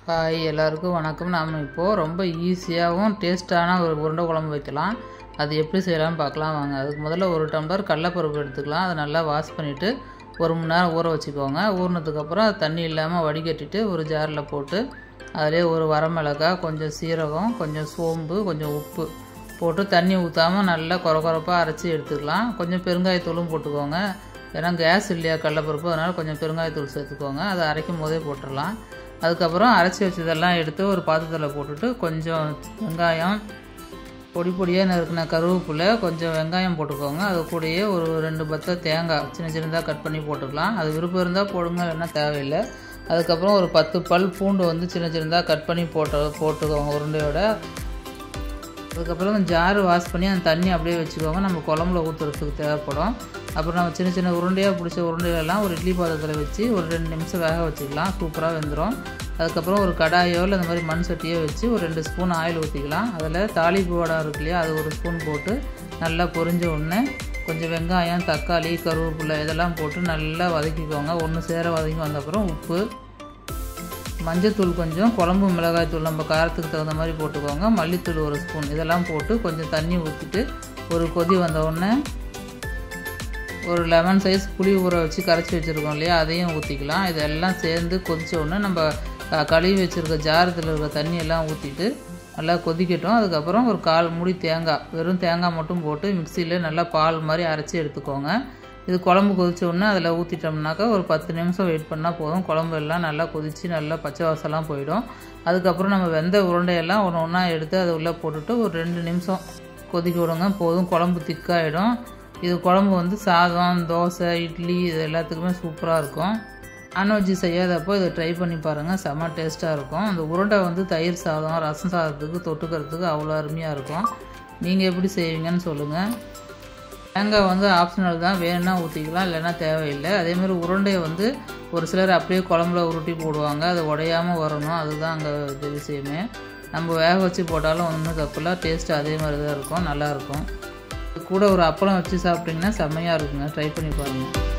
hi எல்லாருக்கும் வணக்கம் நாம் இப்போது ரொம்ப ஈஸியாகவும் டேஸ்ட்டான ஒரு உருண்டை குழம்பு வைக்கலாம் அது எப்படி செய்யலாம்னு பார்க்கலாம் வாங்க அதுக்கு முதல்ல ஒரு டம்ளர் கடலப்பருப்பு எடுத்துக்கலாம் அதை நல்லா வாஷ் பண்ணிவிட்டு ஒரு மணி நேரம் ஊற வச்சுக்கோங்க ஊறினதுக்கப்புறம் அது தண்ணி இல்லாமல் வடிகட்டிட்டு ஒரு ஜாரில் போட்டு அதிலே ஒரு வரமிளகாய் கொஞ்சம் சீரகம் கொஞ்சம் சோம்பு கொஞ்சம் உப்பு போட்டு தண்ணி ஊற்றாமல் நல்லா குறை குறைப்பாக அரைச்சி எடுத்துக்கலாம் கொஞ்சம் பெருங்காயத்தூளும் போட்டுக்கோங்க ஏன்னா கேஸ் இல்லையா கடலப்பருப்பு அதனால் கொஞ்சம் பெருங்காயத்தூள் சேர்த்துக்கோங்க அதை அரைக்கும் போதே போட்டுடலாம் அதுக்கப்புறம் அரைச்சி வச்சதெல்லாம் எடுத்து ஒரு பாத்திரத்தில் போட்டுட்டு கொஞ்சம் வெங்காயம் பொடி பொடியாக நறுக்கின கருவேப்பிலை கொஞ்சம் வெங்காயம் போட்டுக்கோங்க அது கூடயே ஒரு ரெண்டு பத்த தேங்காய் சின்ன சின்னதாக கட் பண்ணி போட்டுக்கலாம் அது விருப்பம் இருந்தால் போடுங்க இல்லைன்னா தேவையில்லை அதுக்கப்புறம் ஒரு பத்து பல் பூண்டு வந்து சின்ன சின்னதாக கட் பண்ணி போட்டு போட்டுக்கோங்க உருண்டையோட அதுக்கப்புறம் ஜாரு வாஷ் பண்ணி அந்த தண்ணி அப்படியே வச்சுக்கோங்க நம்ம குழம்புல ஊற்றுறதுக்கு தேவைப்படும் அப்புறம் நம்ம சின்ன சின்ன உருண்டையாக பிடிச்ச உருண்டைகளெல்லாம் ஒரு இட்லி பாத்திரத்தில் வச்சு ஒரு ரெண்டு நிமிஷம் வேக வச்சுக்கலாம் சூப்பராக வெந்துடும் அதுக்கப்புறம் ஒரு கடாயோ இல்லை இந்த மாதிரி மண் சட்டியோ வச்சு ஒரு ரெண்டு ஸ்பூன் ஆயில் ஊற்றிக்கலாம் அதில் தாளிப்பு வடை இருக்கு இல்லையா அது ஒரு ஸ்பூன் போட்டு நல்லா பொரிஞ்ச உடனே கொஞ்சம் வெங்காயம் தக்காளி கருவேப்பிலை இதெல்லாம் போட்டு நல்லா வதக்கிக்கோங்க ஒன்று சேர வதக்கி வந்தப்புறம் உப்பு மஞ்சத்தூள் கொஞ்சம் குழம்பு மிளகாய் தூள் நம்ம காரத்துக்கு தகுந்த மாதிரி போட்டுக்கோங்க மல்லித்தூள் ஒரு ஸ்பூன் இதெல்லாம் போட்டு கொஞ்சம் தண்ணி ஊற்றிட்டு ஒரு கொதி வந்த உடனே ஒரு லெமன் சைஸ் புளி ஊற வச்சு கரைச்சி வச்சுருக்கோம் இல்லையா அதையும் ஊற்றிக்கலாம் இதெல்லாம் சேர்ந்து கொதித்த உடனே நம்ம கழுவி வச்சுருக்க ஜாரத்தில் இருக்க தண்ணியெல்லாம் ஊற்றிட்டு நல்லா கொதிக்கட்டும் அதுக்கப்புறம் ஒரு கால் மூடி தேங்காய் வெறும் தேங்காய் மட்டும் போட்டு மிக்சியில் நல்லா பால் மாதிரி அரைச்சி எடுத்துக்கோங்க இது குழம்பு கொதிச்ச உடனே அதில் ஊற்றிட்டோம்னாக்கா ஒரு பத்து நிமிஷம் வெயிட் பண்ணால் போதும் குழம்பு எல்லாம் நல்லா கொதித்து நல்லா பச்சை வாசம்லாம் போயிடும் அதுக்கப்புறம் நம்ம வெந்த உருண்டையெல்லாம் ஒன்று ஒன்றா எடுத்து அதை உள்ளே போட்டுட்டு ஒரு ரெண்டு நிமிஷம் கொதிக்க விடுங்க போதும் குழம்பு திக்காயிடும் இது குழம்பு வந்து சாதம் தோசை இட்லி இது எல்லாத்துக்குமே சூப்பராக இருக்கும் நான்வெஜ்ஜு செய்யாதப்போ இதை ட்ரை பண்ணி பாருங்கள் செம்ம டேஸ்ட்டாக இருக்கும் அந்த உருண்டை வந்து தயிர் சாதம் ரசம் சாதத்துக்கு தொட்டுக்கிறதுக்கு அவ்வளோ அருமையாக இருக்கும் நீங்கள் எப்படி செய்வீங்கன்னு சொல்லுங்கள் தேங்காய் வந்து ஆப்ஷனல் தான் வேணும்னா ஊற்றிக்கலாம் இல்லைன்னா தேவையில்லை அதேமாதிரி உருண்டையை வந்து ஒரு சிலர் அப்படியே குழம்புல உருட்டி போடுவாங்க அது உடையாமல் வரணும் அதுதான் அங்கே இது விஷயமே நம்ம வேக வச்சு போட்டாலும் ஒன்றும் தப்பில்ல டேஸ்ட்டு அதே மாதிரி தான் இருக்கும் நல்லாயிருக்கும் கூட ஒரு அப்பளம் வச்சு சாப்பிட்டிங்கன்னா செம்மையாக இருக்குங்க ட்ரை பண்ணி பாருங்கள்